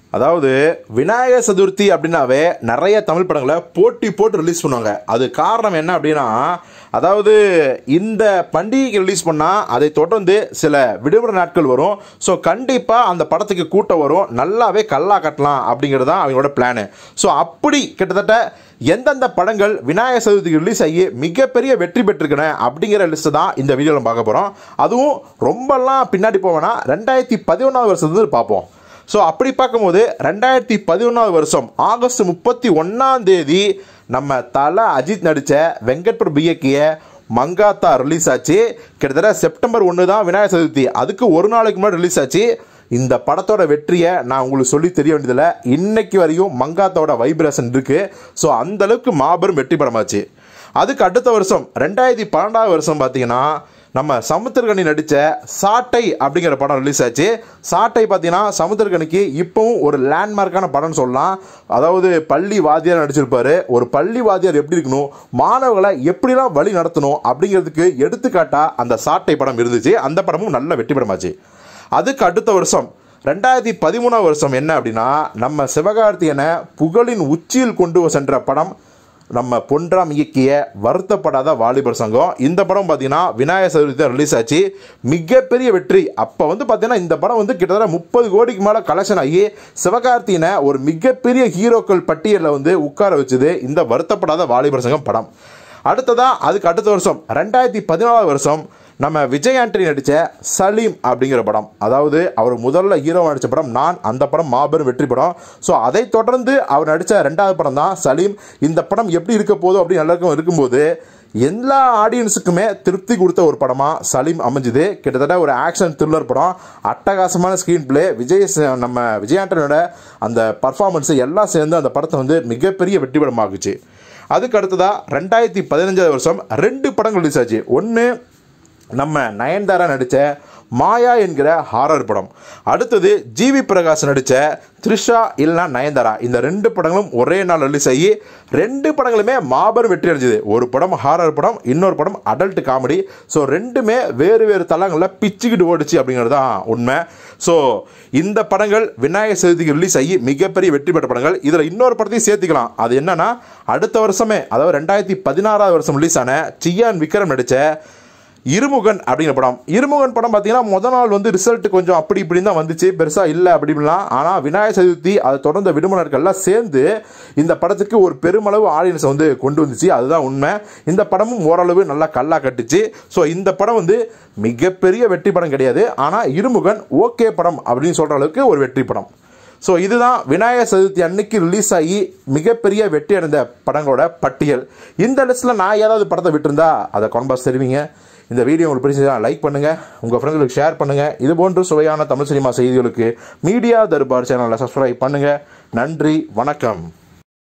அதாவது விநாயகர் சதுர்த்தி அப்படின்னாவே நிறைய தமிழ் படங்களை போட்டி போட்டு ரிலீஸ் பண்ணுவாங்க அது காரணம் என்ன அப்படின்னா அதாவது இந்த பண்டிகைக்கு ரிலீஸ் பண்ணால் அதை தொடர்ந்து சில விடுமுறை நாட்கள் வரும் ஸோ கண்டிப்பாக அந்த படத்துக்கு கூட்டம் வரும் நல்லாவே கல்லா கட்டலாம் அப்படிங்கிறது தான் அவங்களோட பிளானு ஸோ அப்படி கிட்டத்தட்ட எந்தெந்த படங்கள் விநாயகர் சதுர்த்திக்கு ரிலீஸ் ஆகி மிகப்பெரிய வெற்றி பெற்றிருக்கன அப்படிங்கிற லிஸ்ட்டு தான் இந்த வீடியோவில் பார்க்க போகிறோம் அதுவும் ரொம்பலாம் பின்னாடி போவேன்னா ரெண்டாயிரத்தி பதினொன்றாவது வருஷத்துலேருந்து பார்ப்போம் ஸோ அப்படி பார்க்கும்போது ரெண்டாயிரத்தி பதினொன்றாவது வருஷம் ஆகஸ்ட் முப்பத்தி ஒன்றாம் தேதி நம்ம தல அஜித் நடித்த வெங்கட் பிரபு இயக்கிய மங்காத்தா ரிலீஸ் ஆச்சு கிட்டத்தட்ட செப்டம்பர் ஒன்று தான் விநாயகர் சதுர்த்தி அதுக்கு ஒரு நாளைக்கு முன்னாடி ரிலீஸ் ஆச்சு இந்த படத்தோட வெற்றியை நான் உங்களுக்கு சொல்லி தெரிய வேண்டியதில்லை இன்னைக்கு வரையும் மங்காத்தாவோட வைப்ரேஷன் இருக்கு ஸோ அந்த அளவுக்கு மாபெரும் வெற்றி படமாச்சு அதுக்கு அடுத்த வருஷம் ரெண்டாயிரத்தி பன்னெண்டாவது வருஷம் பார்த்தீங்கன்னா நம்ம சமுத்திரகனி நடித்த சாட்டை அப்படிங்கிற படம் ரிலீஸ் ஆச்சு சாட்டை பார்த்தீங்கன்னா சமுத்திரகனிக்கு இப்போவும் ஒரு லேண்ட்மார்க்கான படம்னு சொல்லலாம் அதாவது பள்ளி வாத்தியார் நடிச்சிருப்பாரு ஒரு பள்ளி வாத்தியார் எப்படி இருக்கணும் மாணவர்களை எப்படிலாம் வழி நடத்தணும் அப்படிங்கிறதுக்கு எடுத்துக்காட்டா அந்த சாட்டை படம் இருந்துச்சு அந்த படமும் நல்ல வெற்றி படமாச்சு அதுக்கு அடுத்த வருஷம் ரெண்டாயிரத்தி பதிமூணாம் வருஷம் என்ன அப்படின்னா நம்ம சிவகார்த்தியனை புகழின் உச்சியில் கொண்டு சென்ற படம் நம்ம பொன்ராம் இயக்கிய வருத்தப்படாத வாலிபர் சங்கம் இந்த படம் பார்த்தீங்கன்னா விநாயகர் சதுர்த்தி தான் ரிலீஸ் ஆச்சு மிகப்பெரிய வெற்றி அப்போ வந்து பார்த்தீங்கன்னா இந்த படம் வந்து கிட்டத்தட்ட முப்பது கோடிக்கு மேலே கலெக்ஷன் ஆகி சிவகார்த்தியனை ஒரு மிகப்பெரிய ஹீரோக்கள் பட்டியலில் வந்து உட்கார வச்சது இந்த வருத்தப்படாத வாலிபர் சங்கம் படம் அடுத்ததா அதுக்கு அடுத்த வருஷம் ரெண்டாயிரத்தி பதினாலாவது வருஷம் நம்ம விஜய் ஆண்டனி நடித்த சலீம் அப்படிங்கிற படம் அதாவது அவர் முதல்ல ஹீரோ நடித்த படம் நான் அந்த படம் மாபெரும் வெற்றி படம் ஸோ அதை தொடர்ந்து அவர் நடித்த ரெண்டாவது படம் தான் சலீம் இந்த படம் எப்படி இருக்க போதும் அப்படின்னு எல்லாருக்கும் இருக்கும்போது எல்லா ஆடியன்ஸுக்குமே திருப்தி கொடுத்த ஒரு படமாக சலீம் அமைஞ்சுது கிட்டத்தட்ட ஒரு ஆக்ஷன் த்ரில்லர் படம் அட்டகாசமான ஸ்க்ரீன் பிளே விஜய் ச- நம்ம விஜய் ஆண்டனியோட அந்த பர்ஃபார்மன்ஸு எல்லாம் சேர்ந்து அந்த படத்தை வந்து மிகப்பெரிய வெற்றி படமாக்குச்சு அதுக்கு அடுத்ததாக ரெண்டாயிரத்தி பதினஞ்சாவது வருஷம் ரெண்டு படங்கள் ரிலீஸ் ஆச்சு ஒன்று நம்ம நயன்தாரா நடித்த மாயா என்கிற ஹாரர் படம் அடுத்தது ஜிவி பிரகாஷ் நடித்த த்ரிஷா இல்லைனா நயன்தாரா இந்த ரெண்டு படங்களும் ஒரே நாள் ரிலீஸ் ஆகி ரெண்டு படங்களுமே மாபெரும் வெற்றி அடைஞ்சது ஒரு படம் ஹாரர் படம் இன்னொரு படம் அடல்ட் காமெடி ஸோ ரெண்டுமே வேறு வேறு தளங்களில் பிச்சுக்கிட்டு ஓடிச்சு அப்படிங்கிறது தான் உண்மை ஸோ இந்த படங்கள் விநாயகர் சதுர்த்திக்கு ரிலீஸ் ஆகி மிகப்பெரிய வெற்றி பெற்ற படங்கள் இதில் இன்னொரு படத்தையும் சேர்த்துக்கலாம் அது என்னன்னா அடுத்த வருஷமே அதாவது ரெண்டாயிரத்தி பதினாறாவது வருஷம் ரிலீஸ் ஆன சியான் விக்ரம் நடித்த இருமுகன் அப்படிங்கிற படம் இருமுகன் படம் பார்த்தீங்கன்னா முத நாள் வந்து ரிசல்ட் கொஞ்சம் அப்படி இப்படி தான் வந்துச்சு பெருசாக இல்லை அப்படி இப்படிலாம் ஆனால் விநாயகர் சதுர்த்தி அதை தொடர்ந்த விடுமுறை நாட்கள்லாம் சேர்ந்து இந்த படத்துக்கு ஒரு பெருமளவு ஆடியன்ஸை வந்து கொண்டு வந்துச்சு அதுதான் உண்மை இந்த படமும் ஓரளவு நல்லா கல்லா கட்டுச்சு ஸோ இந்த படம் வந்து மிகப்பெரிய வெற்றி படம் கிடையாது ஆனால் இருமுகன் ஓகே படம் அப்படின்னு சொல்கிற அளவுக்கு ஒரு வெற்றி படம் ஸோ இதுதான் விநாயகர் சதுர்த்தி அன்னைக்கு ரிலீஸ் ஆகி மிகப்பெரிய வெற்றி அடைந்த படங்களோட பட்டியல் இந்த லிஸ்ட்டில் நான் ஏதாவது படத்தை விட்டிருந்தா அதை கான்பாஸ் தெரிவிங்க இந்த வீடியோ உங்களுக்கு பிடிச்சதா லைக் பண்ணுங்கள் உங்கள் ஃப்ரெண்ட்களுக்கு ஷேர் பண்ணுங்கள் இது போன்று சுவையான தமிழ் சினிமா செய்திகளுக்கு மீடியா தர்பார் சேனலை சப்ஸ்கிரைப் பண்ணுங்கள் நன்றி வணக்கம்